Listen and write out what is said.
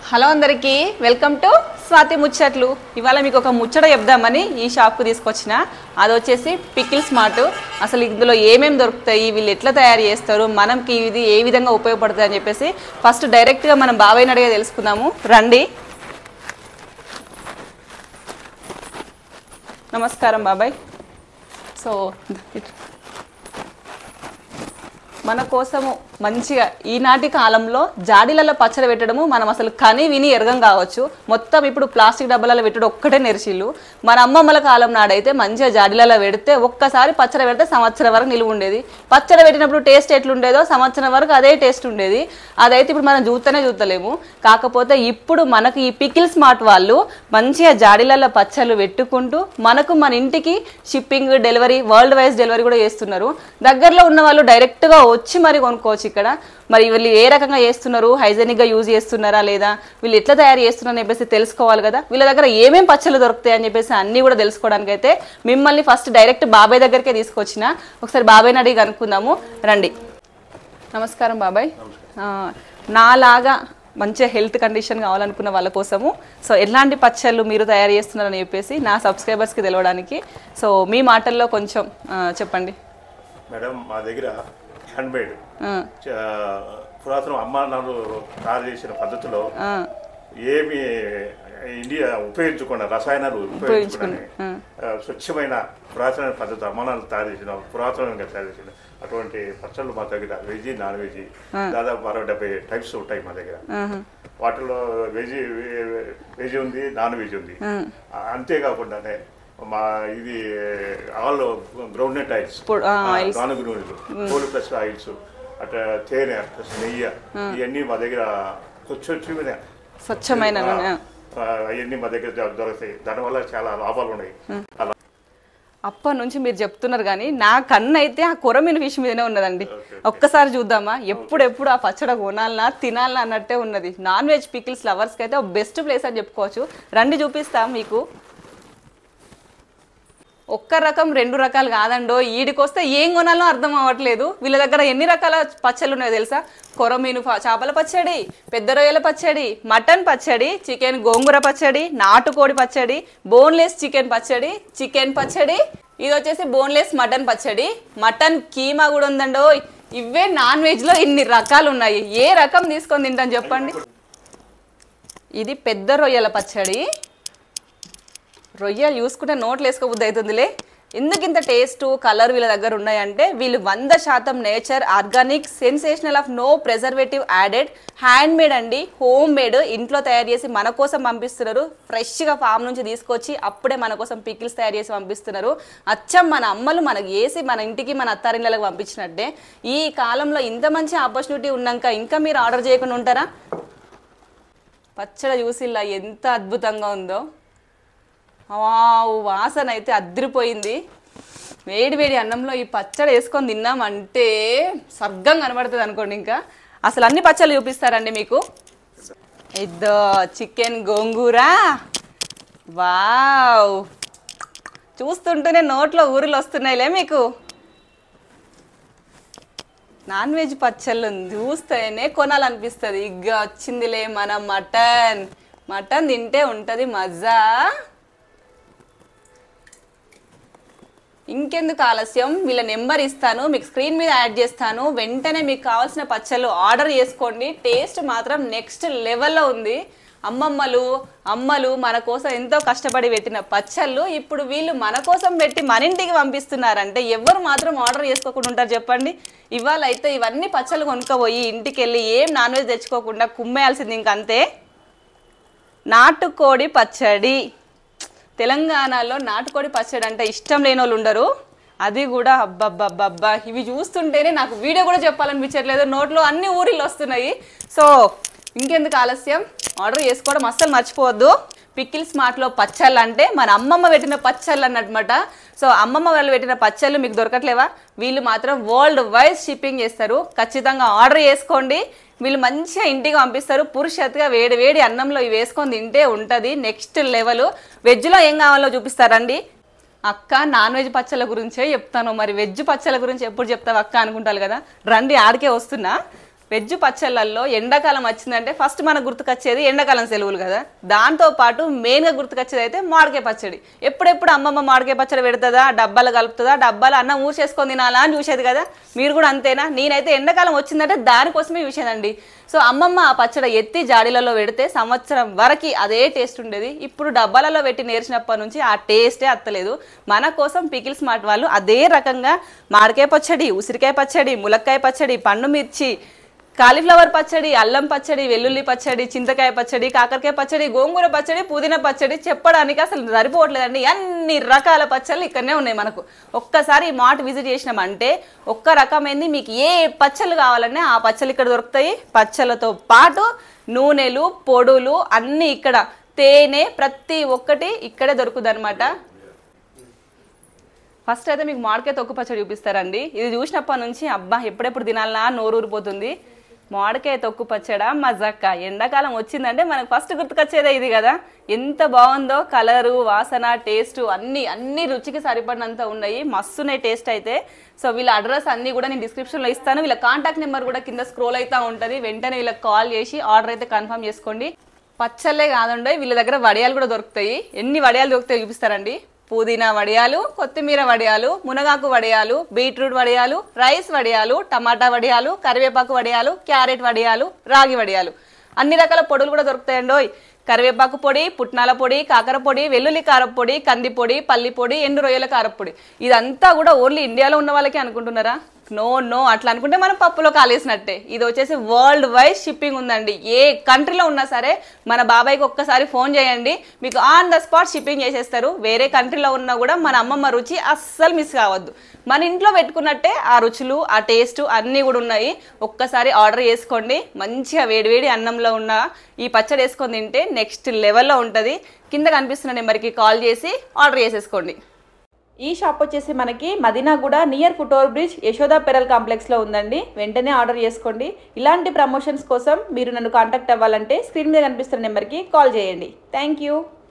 Hello అందరికీ welcome to Swathi ముచ్చట్లు ఇవాళ మీకు ఒక ముచ్చట చెప్దామని ఈ షాప్కు తీసుకొచ్చిన అది వచ్చేసి పికిల్ స్మార్ట్ అసలు ఇందులో ఏమేమి దొరుకుతాయి వీళ్ళు ఎట్లా తయారు చేస్తారు మనకి ఇది ఏ విధంగా ఉపయోగపడుతుంది అని చెప్పేసి ఫస్ట్ డైరెక్ట్గా మనం బాబాయ్ని అడిగే తెలుసుకుందాము రండి నమస్కారం బాబాయ్ సో ఇట్- మన కోసము మంచిగా ఈనాటి కాలంలో జాడీలలో పచ్చడి పెట్టడము మనం అసలు కని విని ఎరగం కావచ్చు మొత్తం ఇప్పుడు ప్లాస్టిక్ డబ్బాలలో పెట్టడం ఒక్కటే నెరిసిల్లు మన అమ్మమ్మల కాలం నాడైతే మంచిగా జాడీలలో పెడితే ఒక్కసారి పచ్చడి పెడితే సంవత్సరం వరకు నిలువ ఉండేది పచ్చడి పెట్టినప్పుడు టేస్ట్ ఎట్లుండేదో సంవత్సరం వరకు అదే టేస్ట్ ఉండేది అదైతే ఇప్పుడు మనం చూస్తూనే చూస్తలేము కాకపోతే ఇప్పుడు మనకు ఈ పికిల్ స్మార్ట్ వాళ్ళు మంచిగా జాడీలలో పచ్చళ్ళు పెట్టుకుంటూ మనకు మన ఇంటికి shipping delivery worldwide delivery కూడా చేస్తున్నారు దగ్గరలో ఉన్న వాళ్ళు డైరెక్ట్గా వచ్చి మరి కొనుక్కోవచ్చు ఇక్కడ మరి వీళ్ళు ఏ రకంగా చేస్తున్నారు హైజెనిక్గా యూజ్ చేస్తున్నారా లేదా వీళ్ళు ఎట్లా తయారు చేస్తున్నారని చెప్పేసి తెలుసుకోవాలి కదా వీళ్ళ దగ్గర ఏమేం పచ్చళ్ళు దొరుకుతాయి అని చెప్పేసి అన్నీ కూడా తెలుసుకోవడానికి అయితే మిమ్మల్ని ఫస్ట్ డైరెక్ట్ బాబాయ్ దగ్గరికే తీసుకొచ్చిన ఒకసారి బాబాయ్ని అడిగి కనుక్కుందాము రండి నమస్కారం బాబాయ్ ఆ, నాలాగా మంచిగా హెల్త్ కండిషన్ కావాలనుకున్న వాళ్ళ కోసము సో ఎలాంటి పచ్చళ్ళు మీరు తయారు చేస్తున్నారని చెప్పేసి నా సబ్స్క్రైబర్స్కి తెలవడానికి సో మీ మాటల్లో కొంచెం ఆ, చెప్పండి మేడం మా దగ్గర హ్యాండ్మేడ్ ఆ, పురాతన అమ్మ నాన్న తయారు చేసిన పద్ధతిలో ఆ, ఏమి ఇండియా ఉపయోగించకుండా రసాయనాలు ఉపయోగించకుండా ఆ, స్వచ్ఛమైన పురాతన పద్ధతి అమ్మానాలు తయారు చేసిన పురాతనంగా తయారు చేసిన అటువంటి పచ్చళ్ళు మా దగ్గర వెజ్ నాన్ వెజ్ దాదాపు అరవై డెబ్బై టైప్స్ ఉంటాయి మా దగ్గర ఆహా, వాటిలో వెజ్ వెజ్ ఉంది నాన్ వెజ్ ఉంది ఆ, అంతేకాకుండానే మా ఇది ఆల్ గ్రౌండ్ నట్ ఆయిల్స్ పొడి- ఆ, oils. గానుగ నూనెలు కోల్డ్ ప్లస్ ఆయిల్స్ అట్లా తేనె ప్లస్ నెయ్యి ఇవన్నీ మా దగ్గర కొంచెం స్వచ్ఛమైన నూనె. అవన్నీ మా దగ్గర దొ- దొరుకుతాయి దానివల్ల చాలా లాభాలు ఉన్నాయి అలా అప్పటి నుంచి మీరు చెప్తున్నారు కానీ నా కన్ను అయితే ఆ కొరమీన ఫిష్ మీదనే ఉన్నదండి ఒక్కసారి చూద్దామా ఎప్పుడెప్పుడు ఆ పచ్చడి కొనాలనా తినాలనా అన్నట్టే ఉన్నది నాన్ వెజ్ పికిల్స్ లవర్స్కి అయితే బెస్ట్ ప్లేస్ అని చెప్పుకోవచ్చు రండి చూపిస్తాం మీకు ఒక్క రకం రెండు రకాలు కాదండో ఈడికొస్తే ఏం కొనాలో అర్థం అవ్వట్లేదు వీళ్ళ దగ్గర ఎన్ని రకాల పచ్చళ్ళు ఉన్నాయో తెలుసా కొరమీను ప- చేపల పచ్చడి పెద్ద రొయ్యల పచ్చడి మటన్ పచ్చడి చికెన్ గోంగూర పచ్చడి నాటుకోడి పచ్చడి బోన్లెస్ చికెన్ పచ్చడి చికెన్ పచ్చడి ఇది వచ్చేసి బోన్లెస్ మటన్ పచ్చడి మటన్ కీమా కూడా ఉందండో ఇవే నాన్ వెజ్లో ఇన్ని రకాలు ఉన్నాయి ఏ రకం తీసుకొని తింటాను చెప్పండి ఇది పెద్ద రొయ్యల పచ్చడి రొయ్యలు చూసుకుంటే నోట్లు వేసుకోబుద్ది అవుతుందిలే ఎందుకు ఇంత టేస్ట్ కలర్ వీళ్ళ దగ్గర ఉన్నాయంటే వీళ్ళు వంద శాతం nature organic sensational of no preservative added handmade అండి హోమ్ మేడ్ ఇంట్లో తయారు చేసి మన కోసం పంపిస్తున్నారు ఫ్రెష్గా ఫామ్ నుంచి తీసుకొచ్చి అప్పుడే మన కోసం పికిల్స్ తయారు చేసి పంపిస్తున్నారు అచ్చం మన అమ్మలు మనకు వేసి మన ఇంటికి మన అత్తారిళ్ళకి పంపించినట్టే ఈ కాలంలో ఇంత మంచి ఆపర్చునిటీ ఉన్నాక ఇంకా మీరు ఆర్డర్ చేయకుండా ఉంటారా పచ్చడి చూసిల్లా ఎంత అద్భుతంగా ఉందో వావ్ వాసన అయితే అద్దరిపోయింది వేడి వేడి అన్నంలో ఈ పచ్చడి వేసుకొని తిన్నామంటే స్వర్గం కనబడుతుంది అనుకోండి ఇంకా అసలు అన్ని పచ్చళ్ళు చూపిస్తారండి మీకు ఇద్దో చికెన్ గోంగూర వావ్ చూస్తుంటేనే నోట్లో ఊరిలు వస్తున్నాయిలే మీకు నాన్ వెజ్ పచ్చళ్ళు చూస్తేనే కొనాలనిపిస్తుంది ఇక వచ్చిందిలే మన మటన్ మటన్ తింటే ఉంటుంది మజా ఇంకెందుకు ఆలస్యం వీళ్ళ నెంబర్ ఇస్తాను మీకు స్క్రీన్ మీద యాడ్ చేస్తాను వెంటనే మీకు కావాల్సిన పచ్చళ్ళు ఆర్డర్ చేసుకోండి టేస్ట్ మాత్రం నెక్స్ట్ లెవెల్లో ఉంది అమ్మమ్మలు అమ్మలు మన కోసం ఎంతో కష్టపడి పెట్టిన పచ్చళ్ళు ఇప్పుడు వీళ్ళు మన కోసం పెట్టి మన ఇంటికి పంపిస్తున్నారంటే ఎవరు మాత్రం ఆర్డర్ చేసుకోకుండా ఉంటారు చెప్పండి ఇవాళ అయితే ఇవన్నీ పచ్చళ్ళు కొనుక్కోపోయి ఇంటికి వెళ్ళి ఏం నాన్ వెజ్ తెచ్చుకోకుండా కుమ్మేయాల్సింది ఇంకంతే నాటుకోడి పచ్చడి తెలంగాణలో నాటుకోడి పచ్చడి అంటే ఇష్టం లేని వాళ్ళు ఉండరు అది కూడా అబ్బబ్బబ్బబ్బా ఇవి చూస్తుంటేనే నాకు వీడియో కూడా చెప్పాలనిపించట్లేదు నోట్లో అన్ని ఊరిళ్ళు వస్తున్నాయి సో ఇంకెందుకు ఆలస్యం ఆర్డర్ చేసుకోవడం అస్సలు మర్చిపోవద్దు పికిల్ స్మార్ట్లో పచ్చళ్ళు అంటే మన అమ్మమ్మ పెట్టిన పచ్చళ్ళు అన్నమాట సో అమ్మమ్మ వాళ్ళు పెట్టిన పచ్చళ్ళు మీకు దొరకట్లేవా వీళ్ళు మాత్రం వరల్డ్ వైజ్ షిప్పింగ్ చేస్తారు ఖచ్చితంగా ఆర్డర్ చేసుకోండి వీళ్ళు మంచిగా ఇంటికి పంపిస్తారు పురుషత్గా వేడి వేడి అన్నంలో ఇవి వేసుకొని తింటే ఉంటుంది నెక్స్ట్ లెవెల్ వెజ్లో ఏం కావాలో చూపిస్తారండి అక్క నాన్ వెజ్ పచ్చళ్ళ గురించే చెప్తాను మరి వెజ్ పచ్చళ్ళ గురించి ఎప్పుడు చెప్తావు అక్క అనుకుంటారు కదా రండి ఆడికే వస్తున్నా వెజ్ పచ్చళ్ళల్లో ఎండాకాలం వచ్చిందంటే ఫస్ట్ మనకు గుర్తుకొచ్చేది ఎండాకాలం సెలవులు కదా దాంతో పాటు మెయిన్గా గుర్తుకొచ్చేది అయితే మామిడికాయ పచ్చడి ఎప్పుడెప్పుడు అమ్మమ్మ మామిడికాయ పచ్చడి పెడుతుందా డబ్బాలు కలుపుతుందా డబ్బాలు అన్నం ఊసేసుకొని తినాలా అని చూసేది కదా మీరు కూడా అంతేనా నేనైతే ఎండాకాలం వచ్చిందంటే దానికోసమే చూసేదండి సో అమ్మమ్మ ఆ పచ్చడి ఎత్తి జాడీలలో పెడితే సంవత్సరం వరకు అదే టేస్ట్ ఉండేది ఇప్పుడు డబ్బాలలో పెట్టి నేర్చినప్పటి నుంచి ఆ టేస్టే అత్తలేదు మన కోసం పికిల్ స్మార్ట్ వాళ్ళు అదే రకంగా మామిడికాయ పచ్చడి ఉసిరికాయ పచ్చడి ములక్కాయ పచ్చడి పండు మిర్చి కాలీఫ్లవర్ పచ్చడి అల్లం పచ్చడి వెల్లుల్లి పచ్చడి చింతకాయ పచ్చడి కాకరకాయ పచ్చడి గోంగూర పచ్చడి పుదీనా పచ్చడి చెప్పడానికి అసలు సరిపోవట్లేదండి అన్ని రకాల పచ్చళ్ళు ఇక్కడనే ఉన్నాయి మనకు ఒక్కసారి ఈ మాట విజిట్ చేసినామంటే ఒక్క రకమైంది మీకు ఏ పచ్చళ్ళు కావాలన్నా ఆ పచ్చళ్ళు ఇక్కడ దొరుకుతాయి పచ్చళ్ళతో పాటు నూనెలు పొడులు అన్నీ ఇక్కడ తేనె ప్రతి ఒక్కటి ఇక్కడే దొరుకుతుంది ఫస్ట్ అయితే మీకు మామిడికాయ తొక్కు పచ్చడి చూపిస్తారండి ఇది చూసినప్పటి నుంచి అబ్బా ఎప్పుడెప్పుడు తినాలనా నోరు ఊరిపోతుంది మామిడికాయ తొక్కు పచ్చడా మజక్క ఎండాకాలం వచ్చిందంటే మనకు ఫస్ట్ గుర్తుకొచ్చేదే ఇది కదా ఎంత బాగుందో కలరు వాసన టేస్ట్ అన్ని అన్ని రుచికి సరిపడినంత ఉన్నాయి మస్తున్నాయి టేస్ట్ అయితే సో వీళ్ళ అడ్రస్ అన్ని కూడా నేను డిస్క్రిప్షన్లో ఇస్తాను వీళ్ళ కాంటాక్ట్ నెంబర్ కూడా కింద స్క్రోల్ అవుతూ ఉంటుంది వెంటనే వీళ్ళకి కాల్ చేసి ఆర్డర్ అయితే కన్ఫర్మ్ చేసుకోండి పచ్చళ్ళే కాదండి వీళ్ళ దగ్గర వడియాలు కూడా దొరుకుతాయి ఎన్ని వడియాలు దొరుకుతాయి చూపిస్తారండి పుదీనా వడియాలు కొత్తిమీర వడియాలు మునగాకు వడియాలు బీట్రూట్ వడియాలు రైస్ వడియాలు టమాటా వడియాలు కరివేపాకు వడియాలు క్యారెట్ వడియాలు రాగి వడియాలు అన్ని రకాల పొడులు కూడా దొరుకుతాయండోయ్ కరివేపాకు పొడి పుట్నాల పొడి కాకర పొడి వెల్లుల్లి కారం పొడి కంది పొడి పల్లి పొడి ఎండు రొయ్యల కారపొడి ఇదంతా కూడా ఓన్లీ ఇండియాలో ఉన్న వాళ్ళకే అనుకుంటున్నారా నో నో అట్లా అనుకుంటే మనం పప్పులో కాలేసినట్టే ఇది వచ్చేసి వరల్డ్ వైడ్ షిప్పింగ్ ఉందండి ఏ కంట్రీలో ఉన్నా సరే మన బాబాయ్కి ఒక్కసారి ఫోన్ చేయండి మీకు ఆన్ ద స్పాట్ షిప్పింగ్ చేసేస్తారు వేరే కంట్రీలో ఉన్నా కూడా మన అమ్మమ్మ రుచి అస్సలు మిస్ కావద్దు మన ఇంట్లో పెట్టుకున్నట్టే ఆ రుచులు ఆ టేస్ట్ అన్నీ కూడా ఉన్నాయి ఒక్కసారి ఆర్డర్ చేసుకోండి మంచిగా వేడివేడి అన్నంలో ఉన్న ఈ పచ్చడి వేసుకొని తింటే నెక్స్ట్ లెవెల్లో ఉంటుంది కింద కనిపిస్తున్న నెంబర్కి కాల్ చేసి ఆర్డర్ చేసేసుకోండి ఈ షాప్ వచ్చేసి మనకి Madinaguda near foot over bridge Yashoda pearl కాంప్లెక్స్లో ఉందండి వెంటనే ఆర్డర్ చేసుకోండి ఇలాంటి ప్రమోషన్స్ కోసం మీరు నన్ను కాంటాక్ట్ అవ్వాలంటే స్క్రీన్ మీద కనిపిస్తున్న నెంబర్కి కాల్ చేయండి థ్యాంక్ యూ